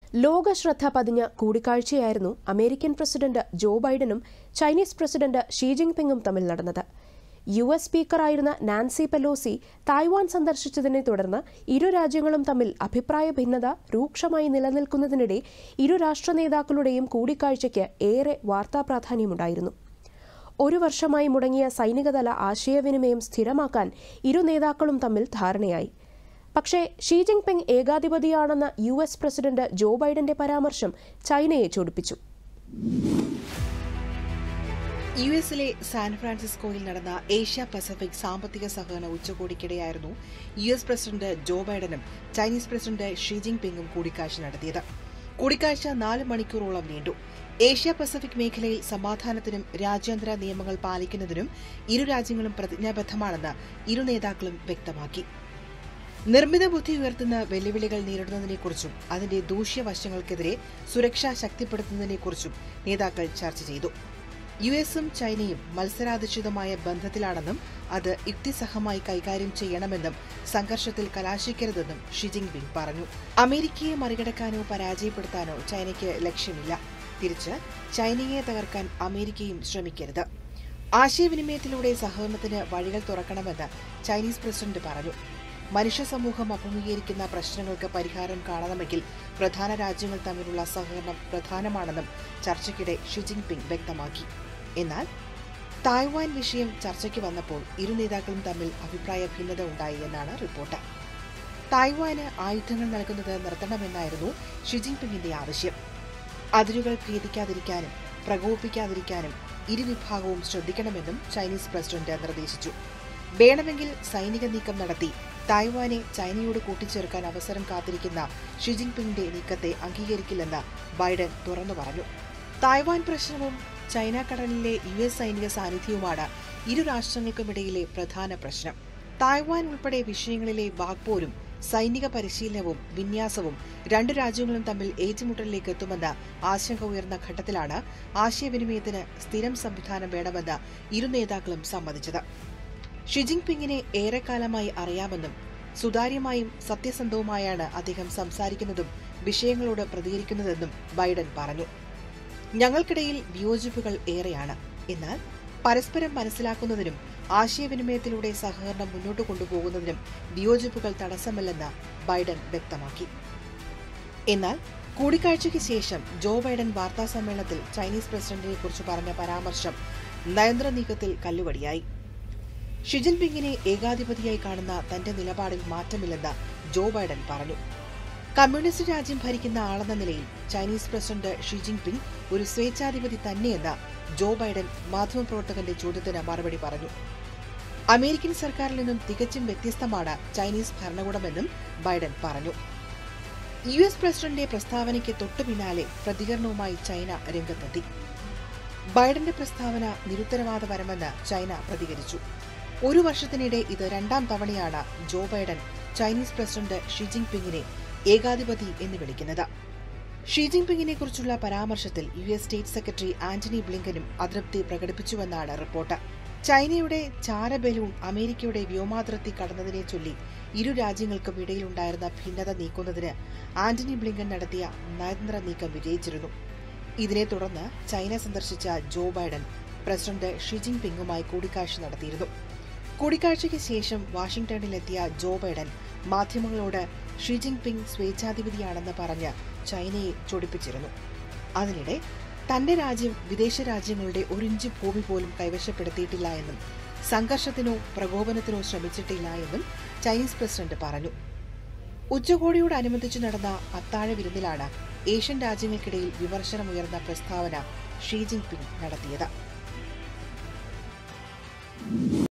ലോക ശ്രദ്ധ പതിഞ്ഞ കൂടിക്കാഴ്ചയായിരുന്നു അമേരിക്കൻ പ്രസിഡന്റ് ജോ ബൈഡനും ചൈനീസ് പ്രസിഡന്റ് ഷീ ജിൻപിങ്ങും തമ്മിൽ നടന്നത് യു എസ് സ്പീക്കറായിരുന്ന നാൻസി പെലോസി തായ്വാൻ സന്ദർശിച്ചതിനെ തുടർന്ന് ഇരു രാജ്യങ്ങളും തമ്മിൽ അഭിപ്രായ ഭിന്നത രൂക്ഷമായി നിലനിൽക്കുന്നതിനിടെ ഇരു രാഷ്ട്ര നേതാക്കളുടെയും കൂടിക്കാഴ്ചയ്ക്ക് ഏറെ വാർത്താ പ്രാധാന്യമുണ്ടായിരുന്നു ഒരു വർഷമായി മുടങ്ങിയ സൈനികതല ആശയവിനിമയം സ്ഥിരമാക്കാൻ ഇരു നേതാക്കളും തമ്മിൽ ധാരണയായി പക്ഷേ ഷീ ജിൻപിങ് ഏകാധിപതിയാണെന്ന യു എസ് പ്രസിഡന്റ് ജോ ബൈഡന്റെ പരാമർശം ചൈനയെ ചൊടിപ്പിച്ചു യു എസിലെ സാൻ ഫ്രാൻസിസ്കോയിൽ നടന്ന ഏഷ്യ പസഫിക് സാമ്പത്തിക സഹകരണ ഉച്ചകോടിക്കിടെയായിരുന്നു യു എസ് പ്രസിഡന്റ് ജോ ബൈഡനും ചൈനീസ് പ്രസിഡന്റ് ഷീ ജിൻപിങ്ങും കൂടിക്കാഴ്ച നടത്തിയത് കൂടിക്കാഴ്ച നാല് മണിക്കൂറോളം നീണ്ടു ഏഷ്യ പസഫിക് മേഖലയിൽ സമാധാനത്തിനും രാജ്യാന്തര നിയമങ്ങൾ പാലിക്കുന്നതിനും ഇരു രാജ്യങ്ങളും പ്രതിജ്ഞാബദ്ധമാണെന്ന് ഇരു നേതാക്കളും വ്യക്തമാക്കി നിർമ്മിത ബുദ്ധി ഉയർത്തുന്ന വെല്ലുവിളികൾ നേരിടുന്നതിനെക്കുറിച്ചും അതിന്റെ ദൂഷ്യവശങ്ങൾക്കെതിരെ സുരക്ഷ ശക്തിപ്പെടുത്തുന്നതിനെക്കുറിച്ചും നേതാക്കൾ ചർച്ച ചെയ്തു യു എസും ചൈനയും മത്സരാധിഷ്ഠിതമായ ബന്ധത്തിലാണെന്നും അത് യുക്തിസഹമായി കൈകാര്യം ചെയ്യണമെന്നും സംഘർഷത്തിൽ കലാശിക്കരുതെന്നും ഷി ജിൻപിങ് പറഞ്ഞു അമേരിക്കയെ മറികടക്കാനോ പരാജയപ്പെടുത്താനോ ചൈനയ്ക്ക് ലക്ഷ്യമില്ല തിരിച്ച് ചൈനയെ തകർക്കാൻ അമേരിക്കയും ശ്രമിക്കരുത് ആശയവിനിമയത്തിലൂടെ സഹകരണത്തിന് വഴികൾ തുറക്കണമെന്ന് ചൈനീസ് പ്രസിഡന്റ് പറഞ്ഞു മനുഷ്യ സമൂഹം അഭിമുഖീകരിക്കുന്ന പ്രശ്നങ്ങൾക്ക് പരിഹാരം കാണണമെങ്കിൽ പ്രധാന രാജ്യങ്ങൾ തമ്മിലുള്ള സഹകരണം പ്രധാനമാണെന്നും ചർച്ചയ്ക്കിടെ ഷി ജിൻപിങ് വ്യക്തമാക്കി എന്നാൽ തായ്വാൻ വിഷയം ചർച്ചയ്ക്ക് വന്നപ്പോൾ ഇരു നേതാക്കളും തമ്മിൽ അഭിപ്രായ ഭിന്നത ഉണ്ടായി എന്നാണ് റിപ്പോർട്ട് തായ്വാന് ആയുധങ്ങൾ നൽകുന്നത് നിർത്തണമെന്നായിരുന്നു ഷി ജിൻപിങ്ങിന്റെ ആവശ്യം അതിരുകൾ ഭേദിക്കാതിരിക്കാനും പ്രകോപിപ്പിക്കാതിരിക്കാനും ഇരുവിഭാഗവും ശ്രദ്ധിക്കണമെന്നും ചൈനീസ് പ്രസിഡന്റ് നിർദ്ദേശിച്ചു വേണമെങ്കിൽ സൈനിക നീക്കം നടത്തി തായ്വാനെ ചൈനയോട് കൂട്ടിച്ചേർക്കാൻ അവസരം കാത്തിരിക്കുന്ന ഷി ജിൻപിങ്ങിന്റെ നീക്കത്തെ അംഗീകരിക്കില്ലെന്ന് ബൈഡൻ തുറന്നു പറഞ്ഞു തായ്വാൻ പ്രശ്നവും ചൈന കടലിലെ യു എസ് സൈനിക സാന്നിധ്യവുമാണ് ഇരു രാഷ്ട്രങ്ങൾക്കുമിടയിലെ പ്രധാന പ്രശ്നം തായ്വാൻ ഉൾപ്പെടെ വിഷയങ്ങളിലെ വാഗ്പോരും സൈനിക പരിശീലനവും വിന്യാസവും രണ്ടു രാജ്യങ്ങളും തമ്മിൽ ഏറ്റുമുട്ടലിലേക്ക് എത്തുമെന്ന ആശങ്ക ഉയർന്ന ഘട്ടത്തിലാണ് ആശയവിനിമയത്തിന് സ്ഥിരം സംവിധാനം വേണമെന്ന് ഇരു നേതാക്കളും സമ്മതിച്ചത് ഷി ജിൻപിങ്ങിനെ ഏറെക്കാലമായി അറിയാമെന്നും സുതാര്യമായും സത്യസന്ധവുമായാണ് അദ്ദേഹം സംസാരിക്കുന്നതും വിഷയങ്ങളോട് പ്രതികരിക്കുന്നതെന്നും ബൈഡൻ പറഞ്ഞു ഞങ്ങൾക്കിടയിൽ വിയോജിപ്പുകൾ ഏറെയാണ് എന്നാൽ പരസ്പരം മനസ്സിലാക്കുന്നതിനും ആശയവിനിമയത്തിലൂടെ സഹകരണം മുന്നോട്ട് കൊണ്ടുപോകുന്നതിനും വിയോജിപ്പുകൾ തടസ്സമല്ലെന്ന് ബൈഡൻ വ്യക്തമാക്കി എന്നാൽ കൂടിക്കാഴ്ചയ്ക്ക് ശേഷം ജോ ബൈഡൻ വാർത്താ സമ്മേളനത്തിൽ ചൈനീസ് പ്രസിഡന്റിനെ കുറിച്ച് പറഞ്ഞ പരാമർശം നയന്ത്ര നീക്കത്തിൽ കല്ലുവടിയായി ഷി ജിൻപിങ്ങിനെ ഏകാധിപതിയായി കാണുന്ന തന്റെ നിലപാടിൽ മാറ്റമില്ലെന്ന് ജോ ബൈഡൻ പറഞ്ഞു കമ്മ്യൂണിസ്റ്റ് രാജ്യം ഭരിക്കുന്ന ആളെന്ന നിലയിൽ ചൈനീസ് പ്രസിഡന്റ് ഷി ജിൻപിങ് ഒരു സ്വേച്ഛാധിപതി തന്നെയെന്ന് ജോ ബൈഡൻ മാധ്യമപ്രവർത്തകന്റെ ചോദ്യത്തിന് മറുപടി പറഞ്ഞു അമേരിക്കൻ സർക്കാരിൽ നിന്നും തികച്ചും വ്യത്യസ്തമാണ് ചൈനീസ് ഭരണകൂടമെന്നും ബൈഡൻ പറഞ്ഞു യു എസ് പ്രസിഡന്റിന്റെ പ്രസ്താവനയ്ക്ക് തൊട്ടു പിന്നാലെ പ്രതികരണവുമായി ചൈന രംഗത്തെത്തി ബൈഡന്റെ പ്രസ്താവന നിരുത്തരവാദപരമെന്ന് ചൈന പ്രതികരിച്ചു ഒരു വർഷത്തിനിടെ ഇത് രണ്ടാം തവണയാണ് Joe Biden Chinese president Xi ജിൻപിങ്ങിനെ ഏകാധിപതി എന്ന് വിളിക്കുന്നത് ഷി ജിൻപിങ്ങിനെ കുറിച്ചുള്ള പരാമർശത്തിൽ U S state secretary Antony ബ്ലിങ്കനും അതൃപ്തി പ്രകടിപ്പിച്ചുവെന്നാണ് റിപ്പോർട്ട് ചൈനയുടെ ചാരബലൂൺ അമേരിക്കയുടെ വ്യോമാതിർത്തി കടന്നതിനെ ചൊല്ലി ഇരു രാജ്യങ്ങൾക്കും ഇടയിലുണ്ടായിരുന്ന ഭിന്നത നീക്കുന്നതിന് ആന്റണി ബ്ലിങ്കൻ നടത്തിയ നയതന്ത്ര നീക്കം വിജയിച്ചിരുന്നു ഇതിനെ തുടർന്ന് ചൈന സന്ദർശിച്ച ജോ ബൈഡൻ പ്രസിഡന്റ് ഷി ജിൻപിങ്ങുമായി കൂടിക്കാഴ്ച നടത്തിയിരുന്നു കൂടിക്കാഴ്ചയ്ക്ക് ശേഷം വാഷിംഗ്ടണിലെത്തിയ ജോ ബൈഡൻ മാധ്യമങ്ങളോട് ഷി ജിൻപിങ് സ്വേച്ഛാധിപതിയാണെന്ന് പറഞ്ഞ് ചൈനയെ ചൊടിപ്പിച്ചിരുന്നു അതിനിടെ തന്റെ രാജ്യം വിദേശ രാജ്യങ്ങളുടെ ഒരിഞ്ച് ഭൂമി പോലും കൈവശപ്പെടുത്തിയിട്ടില്ല എന്നും സംഘർഷത്തിനോ പ്രകോപനത്തിനോ ശ്രമിച്ചിട്ടില്ല എന്നും ചൈനീസ് പ്രസിഡന്റ് പറഞ്ഞു ഉച്ചകോടിയോടനുബന്ധിച്ച് നടന്ന അത്താഴ വിരുന്നിലാണ് ഏഷ്യൻ രാജ്യങ്ങൾക്കിടയിൽ വിമർശനമുയർന്ന പ്രസ്താവന ഷീ ജിൻപിങ് നടത്തിയത്